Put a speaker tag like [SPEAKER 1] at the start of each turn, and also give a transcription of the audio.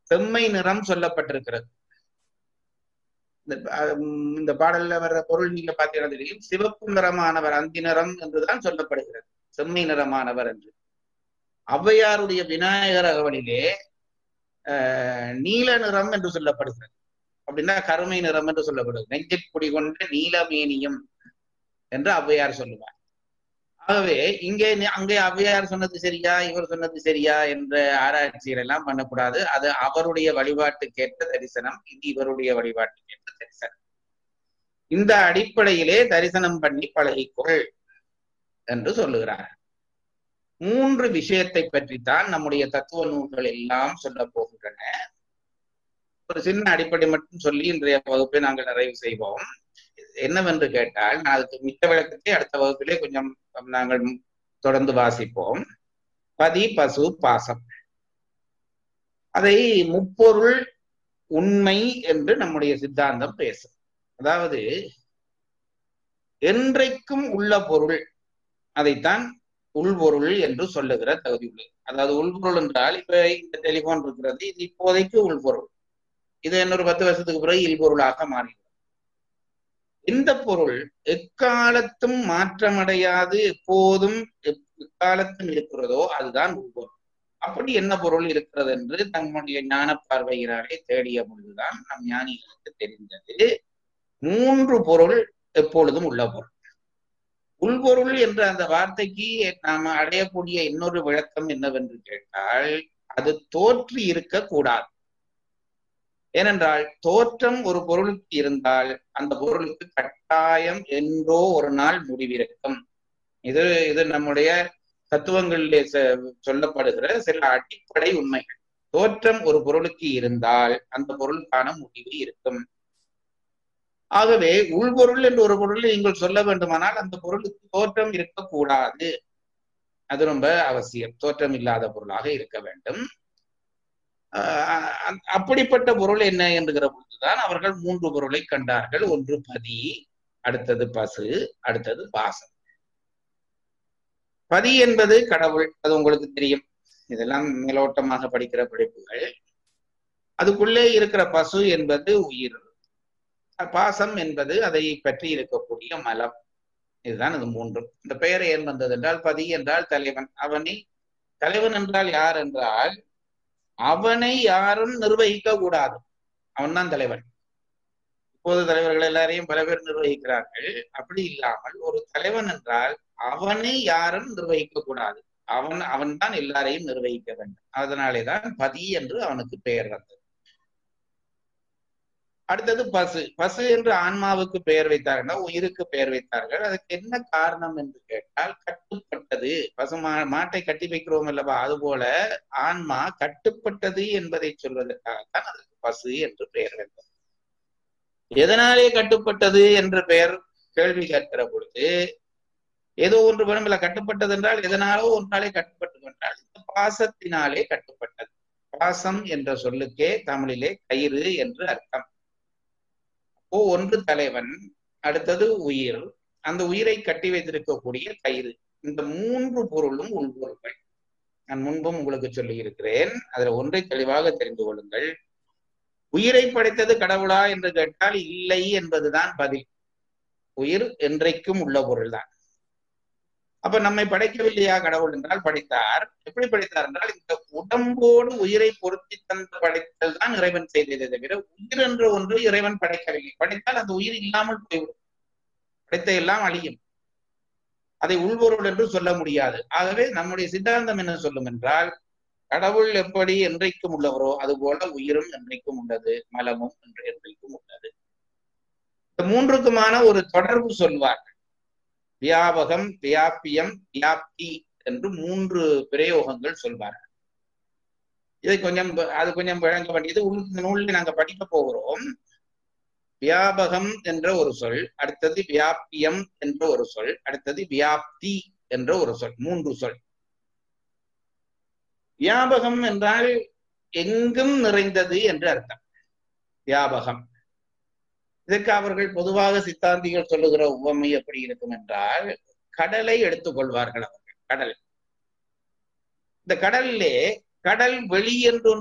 [SPEAKER 1] செம்மை நிறம் சொல்லப்பட்டிருக்கிறது இந்த ஹம், இந்த பாடல்ல வர்ற பொருள் நீங்க பார்த்தீங்கன்னா தெரியும் சிவப்பு நிறமானவர் அந்தி நிறம் என்றுதான் சொல்லப்படுகிறது செம்மை நிறமானவர் என்று ஔவையாருடைய விநாயகர் அகவலிலே ஆஹ், நீல நிறம் என்று சொல்லப்படுகிறது அப்படின்னா கருமை நிறம் என்று சொல்லப்படுகிறது நெஞ்சில் குடிகொண்ட நீலமேனியம் என்று ஔவையார் சொல்லுவார் ஆகவே இங்கே நி- அங்கே ஔவையார் சொன்னது சரியா இவர் சொன்னது சரியா என்ற ஆராய்ச்சிகள் எல்லாம் பண்ணக்கூடாது அது அவருடைய வழிபாட்டுக்கேற்ற தரிசனம் இது இவருடைய வழிபாட்டுக்கேற்ற தரிசனம் இந்த அடிப்படையிலே தரிசனம் பண்ணி பழகிக்கொள் என்று சொல்லுகிறார் மூன்று விஷயத்தை பற்றித்தான் நம்முடைய தத்துவ நூல்கள் எல்லாம் சொல்ல போகின்றன ஒரு சின்ன அடிப்படை மட்டும் சொல்லி இன்றைய வகுப்பை நாங்கள் நிறைவு செய்வோம் என்னவென்று கேட்டால் நான் அதுக்கு மிக்க விளக்கத்தை அடுத்த வகுப்பிலே கொஞ்சம் நாங்கள் தொடர்ந்து வாசிப்போம் பதி பசு பாசம் அதை முப்பொருள் உண்மை என்று நம்முடைய சித்தாந்தம் பேசும் அதாவது என்றைக்கும் உள்ள பொருள் அதைத்தான் உள்பொருள் என்று சொல்லுகிற தகுதி உள்ளது அதாவது உள்பொருள் என்றால் இப்ப இந்த டெலிபோன் இருக்கிறது இது இப்போதைக்கு உள்பொருள் இது இன்னொரு பத்து வருஷத்துக்கு பிறகு இல்பொருளாக மாறிவிடும் இந்த பொருள் எக்காலத்தும் மாற்றமடையாது எப்போதும் எக்காலத்தும் இருக்கிறதோ அதுதான் உள்பொருள் அப்படி என்ன பொருள் இருக்கிறது என்று தம்முடைய ஞான பார்வையினாலே தேடிய பொழுதுதான் நம் ஞானிகளுக்கு தெரிந்தது மூன்று பொருள் எப்பொழுதும் உள்ள பொருள் உள்பொருள் என்ற அந்த வார்த்தைக்கு நாம அடையக்கூடிய இன்னொரு விளக்கம் என்னவென்று கேட்டால் அது தோற்றி இருக்க கூடாது ஏனென்றால் தோற்றம் ஒரு பொருளுக்கு இருந்தால் அந்த பொருளுக்கு கட்டாயம் என்றோ ஒரு நாள் முடிவிருக்கும் இது இது நம்முடைய தத்துவங்களிலே சொல்லப்படுகிற சில அடிப்படை உண்மைகள் தோற்றம் ஒரு பொருளுக்கு இருந்தால் அந்த பொருளுக்கான முடிவு இருக்கும் ஆகவே உள்பொருள் என்று ஒரு பொருளை நீங்கள் சொல்ல வேண்டுமானால் அந்த பொருளுக்கு தோற்றம் இருக்கக்கூடாது அது ரொம்ப அவசியம் தோற்றம் இல்லாத பொருளாக இருக்க வேண்டும் அப்படிப்பட்ட பொருள் என்ன என்கிற பொழுதுதான் அவர்கள் மூன்று பொருளை கண்டார்கள் ஒன்று பதி அடுத்தது பசு அடுத்தது பாசம் பதி என்பது கடவுள் அது உங்களுக்கு தெரியும் இதெல்லாம் மேலோட்டமாக படிக்கிற படிப்புகள் அதுக்குள்ளே இருக்கிற பசு என்பது உயிர் பாசம் என்பது அதை பற்றி இருக்கக்கூடிய மலம் இதுதான் இது மூன்றும் இந்த பெயர் ஏன் வந்தது என்றால் பதி என்றால் தலைவன் அவனை தலைவன் என்றால் யார் என்றால் அவனை யாரும் நிர்வகிக்க கூடாது அவன் தான் தலைவன் இப்போது தலைவர்கள் எல்லாரையும் பல பேர் நிர்வகிக்கிறார்கள் அப்படி இல்லாமல் ஒரு தலைவன் என்றால் அவனை யாரும் நிர்வகிக்க கூடாது அவன் அவன் தான் எல்லாரையும் நிர்வகிக்க வேண்டும் அதனாலேதான் பதி என்று அவனுக்கு பெயர் வந்தது அடுத்தது பசு பசு என்று ஆன்மாவுக்கு பெயர் வைத்தார்கள் உயிருக்கு பெயர் வைத்தார்கள் அதுக்கு என்ன காரணம் என்று கேட்டால் கட்டுப்பட்டது பசு மா மாட்டை கட்டி வைக்கிறோம் அல்லவா அதுபோல ஆன்மா கட்டுப்பட்டது என்பதை சொல்வதற்காகத்தான் அதுக்கு பசு என்று பெயர் வந்தது எதனாலே கட்டுப்பட்டது என்று பெயர் கேள்வி கேட்கிற பொழுது ஏதோ ஒன்று வேணுமில்ல கட்டுப்பட்டது என்றால் எதனாலோ ஒன்றாலே கட்டுப்பட்டது என்றால் இந்த பாசத்தினாலே கட்டுப்பட்டது பாசம் என்ற சொல்லுக்கே தமிழிலே கயிறு என்று அர்த்தம் ஓ ஒன்று தலைவன் அடுத்தது உயிர் அந்த உயிரை கட்டி வைத்திருக்கக்கூடிய கயிறு இந்த மூன்று பொருளும் உள்பொருள்கள் நான் முன்பும் உங்களுக்கு சொல்லி இருக்கிறேன் அதுல ஒன்றை தெளிவாக தெரிந்து கொள்ளுங்கள் உயிரை படைத்தது கடவுளா என்று கேட்டால் இல்லை என்பதுதான் பதில் உயிர் என்றைக்கும் உள்ள பொருள்தான் அப்ப நம்மை படைக்கவில்லையா கடவுள் என்றால் படைத்தார் எப்படி படைத்தார் என்றால் இந்த உடம்போடு உயிரை பொருத்தி தந்து படைத்தல் தான் இறைவன் செய்ததை தவிர உயிர் என்ற ஒன்று இறைவன் படைக்கவில்லை படைத்தால் அந்த உயிர் இல்லாமல் போய்விடும் படைத்த எல்லாம் அழியும் அதை உள்பொருள் என்று சொல்ல முடியாது ஆகவே நம்முடைய சித்தாந்தம் என்ன சொல்லும் என்றால் கடவுள் எப்படி என்றைக்கும் உள்ளவரோ அதுபோல உயிரும் என்றைக்கும் உள்ளது மலமும் என்று என்றைக்கும் உள்ளது இந்த மூன்றுக்குமான ஒரு தொடர்பு சொல்வார்கள் வியாபகம் வியாபியம் வியாப்தி என்று மூன்று பிரயோகங்கள் சொல்வார்கள் இதை கொஞ்சம் அது கொஞ்சம் வழங்க வேண்டியது இந்த நூலில் நாங்க படிக்க போகிறோம் வியாபகம் என்ற ஒரு சொல் அடுத்தது வியாபியம் என்ற ஒரு சொல் அடுத்தது வியாப்தி என்ற ஒரு சொல் மூன்று சொல் வியாபகம் என்றால் எங்கும் நிறைந்தது என்று அர்த்தம் வியாபகம் இதற்கு அவர்கள் பொதுவாக சித்தாந்திகள் சொல்லுகிற உவமை எப்படி இருக்கும் என்றால் கடலை எடுத்துக்கொள்வார்கள் அவர்கள் கடல் இந்த கடலிலே கடல் வெளி என்று